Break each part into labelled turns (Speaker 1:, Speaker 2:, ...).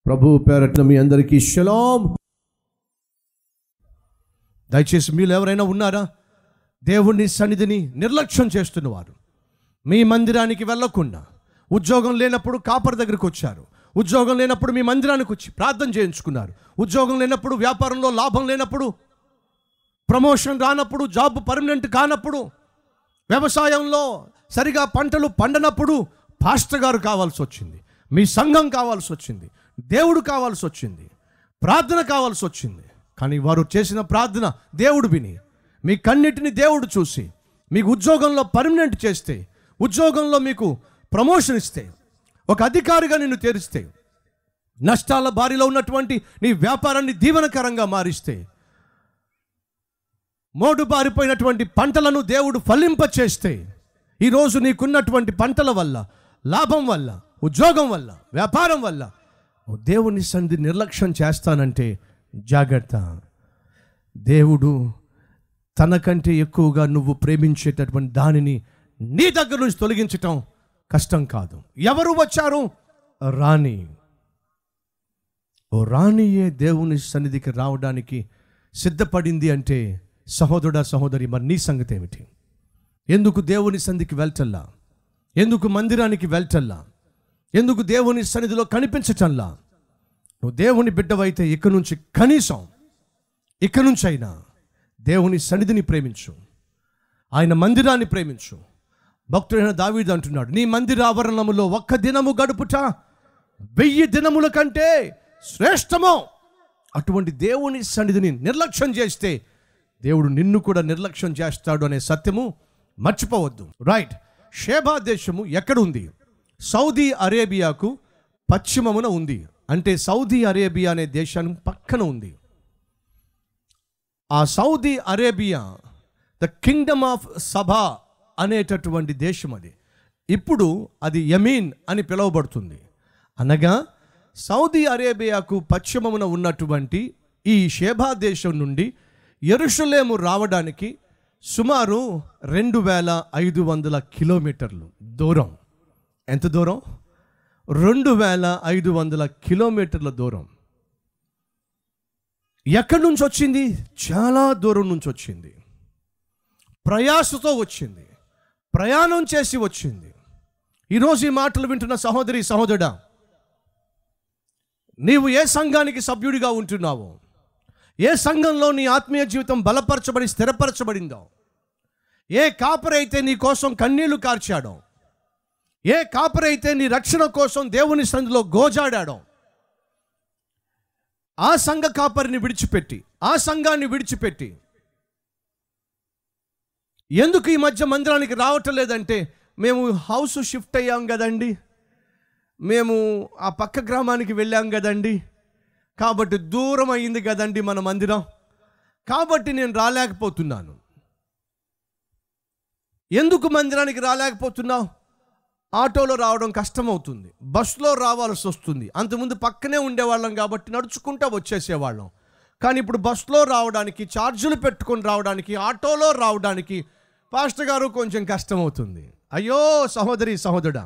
Speaker 1: ప్రభు పేరట్న మీ అందరికీ షలాం దయచేసి మీరు ఎవరైనా ఉన్నారా దేవుని సన్నిధిని నిర్లక్ష్యం చేస్తున్నవారు మీ మందిరానికి వెళ్ళకుండా ఉద్యోగం లేనప్పుడు కాపర్ దగ్గరికి వచ్చారు ఉద్యోగం లేనప్పుడు మీ మందిరానికి వచ్చి ప్రార్థన చేయించుకున్నారు ఉద్యోగం లేనప్పుడు వ్యాపారంలో లాభం లేనప్పుడు ప్రమోషన్ రానప్పుడు జాబ్ పర్మనెంట్ కానప్పుడు వ్యవసాయంలో సరిగా పంటలు పండనప్పుడు పాస్టర్ గారు కావాల్సి వచ్చింది మీ సంఘం కావాల్సి వచ్చింది దేవుడు కావాల్సి వచ్చింది ప్రార్థన కావాల్సి వచ్చింది కానీ వారు చేసిన ప్రార్థన దేవుడు విని మీ కన్నిటిని దేవుడు చూసి మీకు ఉద్యోగంలో పర్మనెంట్ చేస్తే ఉద్యోగంలో మీకు ప్రమోషన్ ఇస్తే ఒక అధికారిగా నిన్ను తెరిస్తే నష్టాల బారిలో ఉన్నటువంటి నీ వ్యాపారాన్ని దీవెనకరంగా మారిస్తే మోడు బారిపోయినటువంటి పంటలను దేవుడు ఫలింపచేస్తే ఈరోజు నీకున్నటువంటి పంటల వల్ల లాభం వల్ల ఉద్యోగం వల్ల వ్యాపారం వల్ల ఓ దేవుని సంధి నిర్లక్ష్యం చేస్తానంటే జాగ్రత్త దేవుడు తనకంటే ఎక్కువగా నువ్వు ప్రేమించేటటువంటి దానిని నీ దగ్గర నుంచి తొలగించటం కష్టం కాదు ఎవరు వచ్చారు రాణి ఓ రాణియే దేవుని సన్నిధికి రావడానికి సిద్ధపడింది అంటే సహోదరుడా సహోదరి మరి నీ సంగతి ఏమిటి ఎందుకు దేవుని సన్నిధికి వెళ్తల్లా ఎందుకు మందిరానికి వెళ్తల్లా ఎందుకు దేవుని సన్నిధిలో కనిపించటంలా నువ్వు దేవుని బిడ్డవైతే ఇక నుంచి కనీసం ఇక నుంచి అయినా దేవుని సన్నిధిని ప్రేమించు ఆయన మందిరాన్ని ప్రేమించు భక్తుడైన దావీదు అంటున్నాడు నీ మందిర ఆవరణములో ఒక్క దినము గడుపుట వెయ్యి దినముల కంటే శ్రేష్టమో అటువంటి దేవుని సన్నిధిని నిర్లక్ష్యం చేస్తే దేవుడు నిన్ను కూడా నిర్లక్ష్యం చేస్తాడు అనే సత్యము మర్చిపోవద్దు రైట్ షేబా దేశము ఎక్కడ ఉంది సౌదీ అరేబియాకు పశ్చిమమున ఉంది అంటే సౌదీ అరేబియా అనే దేశానికి పక్కన ఉంది ఆ Saudi Arabia the kingdom of Saba అనేటటువంటి దేశం అది ఇప్పుడు అది యమీన్ అని పిలువబడుతుంది అనగా సౌదీ అరేబియాకు పశ్చిమమున ఉన్నటువంటి ఈ షేబా దేశం నుండి ఎరుషలేము రావడానికి సుమారు రెండు వేల ఐదు వందల కిలోమీటర్లు దూరం ఎంత దూరం రెండు వేల ఐదు వందల కిలోమీటర్ల దూరం ఎక్కడి నుంచి వచ్చింది చాలా దూరం నుంచి వచ్చింది ప్రయాసతో వచ్చింది ప్రయాణం చేసి వచ్చింది ఈరోజు ఈ మాటలు వింటున్న సహోదరి సహోదరుడా నీవు ఏ సంఘానికి సభ్యుడిగా ఉంటున్నావో ఏ సంఘంలో నీ ఆత్మీయ జీవితం బలపరచబడి స్థిరపరచబడిందో ఏ కాపరైతే నీ కోసం కన్నీళ్లు కార్చాడో ఏ కాపరైతే నీ రక్షణ కోసం దేవుని సంధిలో గోజాడాడో ఆ సంఘ కాపరిని విడిచిపెట్టి ఆ సంఘాన్ని విడిచిపెట్టి ఎందుకు ఈ మధ్య మందిరానికి రావటం లేదంటే మేము హౌస్ షిఫ్ట్ అయ్యాం కదండి మేము ఆ పక్క గ్రామానికి వెళ్ళాం కదండి కాబట్టి దూరం అయింది కదండి మన మందిరం కాబట్టి నేను రాలేకపోతున్నాను ఎందుకు మందిరానికి రాలేకపోతున్నావు ఆటోలో రావడం కష్టమవుతుంది బస్సులో రావాల్సి వస్తుంది అంతకుముందు పక్కనే ఉండేవాళ్ళం కాబట్టి నడుచుకుంటూ వచ్చేసేవాళ్ళం కానీ ఇప్పుడు బస్సులో రావడానికి ఛార్జీలు పెట్టుకొని రావడానికి ఆటోలో రావడానికి పాస్టర్ గారు కొంచెం కష్టమవుతుంది అయ్యో సహోదరి సహోదరుడా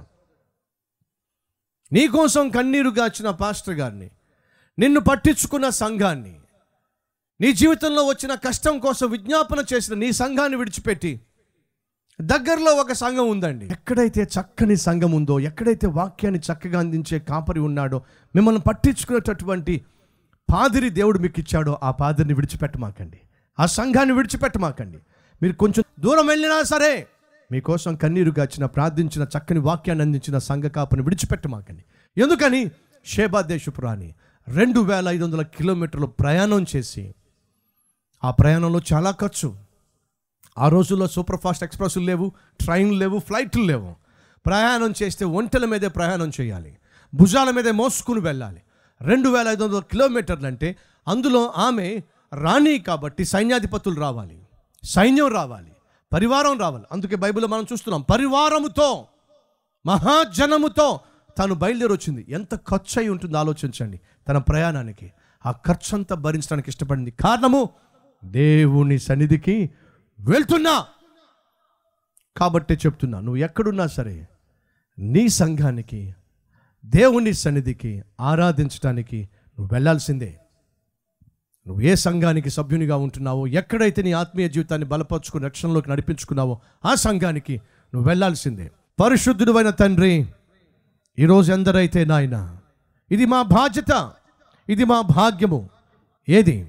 Speaker 1: నీకోసం కన్నీరు గాచిన పాస్టర్ గారిని నిన్ను పట్టించుకున్న సంఘాన్ని నీ జీవితంలో వచ్చిన కష్టం కోసం విజ్ఞాపన చేసిన నీ సంఘాన్ని విడిచిపెట్టి దగ్గరలో ఒక సంఘం ఉందండి ఎక్కడైతే చక్కని సంఘం ఉందో ఎక్కడైతే వాక్యాన్ని చక్కగా అందించే కాపరి ఉన్నాడో మిమ్మల్ని పట్టించుకునేటటువంటి పాదిరి దేవుడు మీకు ఇచ్చాడో ఆ పాదిరిని విడిచిపెట్టమాకండి ఆ సంఘాన్ని విడిచిపెట్టమాకండి మీరు కొంచెం దూరం వెళ్ళినా సరే మీకోసం కన్నీరు గాచిన ప్రార్థించిన చక్కని వాక్యాన్ని అందించిన సంఘ కాపని విడిచిపెట్టమాకండి ఎందుకని షేబా దేశపు రాణి రెండు వేల ఐదు వందల కిలోమీటర్లు ప్రయాణం చేసి ఆ ప్రయాణంలో చాలా ఖర్చు ఆ రోజుల్లో సూపర్ ఫాస్ట్ ఎక్స్ప్రెస్లు లేవు ట్రైన్లు లేవు ఫ్లైట్లు లేవు ప్రయాణం చేస్తే ఒంటెల మీదే ప్రయాణం చేయాలి భుజాల మీదే మోసుకుని వెళ్ళాలి రెండు వేల ఐదు వందల కిలోమీటర్లు అంటే అందులో ఆమె రాణి కాబట్టి సైన్యాధిపతులు రావాలి సైన్యం రావాలి పరివారం రావాలి అందుకే బైబిల్లో మనం చూస్తున్నాం పరివారముతో మహాజనముతో తను బయలుదేరి వచ్చింది ఎంత ఖర్చు అయి ఉంటుందో ఆలోచించండి తన ప్రయాణానికి ఆ ఖర్చు అంతా భరించడానికి ఇష్టపడింది కారణము దేవుని సన్నిధికి వెళ్తున్నా కాబట్టే చెప్తున్నా నువ్వు ఎక్కడున్నా సరే నీ సంఘానికి దేవుని సన్నిధికి ఆరాధించడానికి నువ్వు వెళ్ళాల్సిందే నువ్వు ఏ సంఘానికి సభ్యునిగా ఉంటున్నావో ఎక్కడైతే నీ ఆత్మీయ జీవితాన్ని బలపరుచుకుని రక్షణలోకి నడిపించుకున్నావో ఆ సంఘానికి నువ్వు వెళ్ళాల్సిందే పరిశుద్ధుడు అయిన తండ్రి ఈరోజు ఎందరైతే నాయన ఇది మా బాధ్యత ఇది మా భాగ్యము ఏది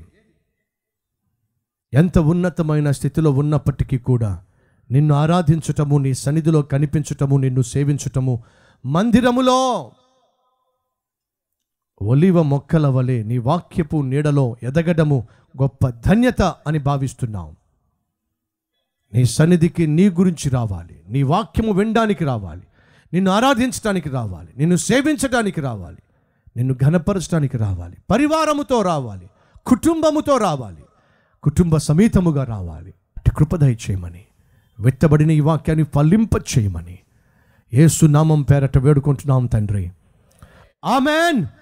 Speaker 1: ఎంత ఉన్నతమైన స్థితిలో ఉన్నప్పటికీ కూడా నిన్ను ఆరాధించటము నీ సన్నిధిలో కనిపించటము నిన్ను సేవించటము మందిరములో ఒలివ మొక్కల వలె నీ వాక్యపు నీడలో ఎదగడము గొప్ప ధన్యత అని భావిస్తున్నాం నీ సన్నిధికి నీ గురించి రావాలి నీ వాక్యము వినడానికి రావాలి నిన్ను ఆరాధించడానికి రావాలి నిన్ను సేవించడానికి రావాలి నిన్ను ఘనపరచడానికి రావాలి పరివారముతో రావాలి కుటుంబముతో రావాలి కుటుంబ సమేతముగా రావాలి అట్టి కృప దయచేయమని వెత్తబడిన ఈ వాక్యాన్ని ఫలింప చేయమని ఏసు నామం పేరట వేడుకుంటున్నాం తండ్రి ఆమెన్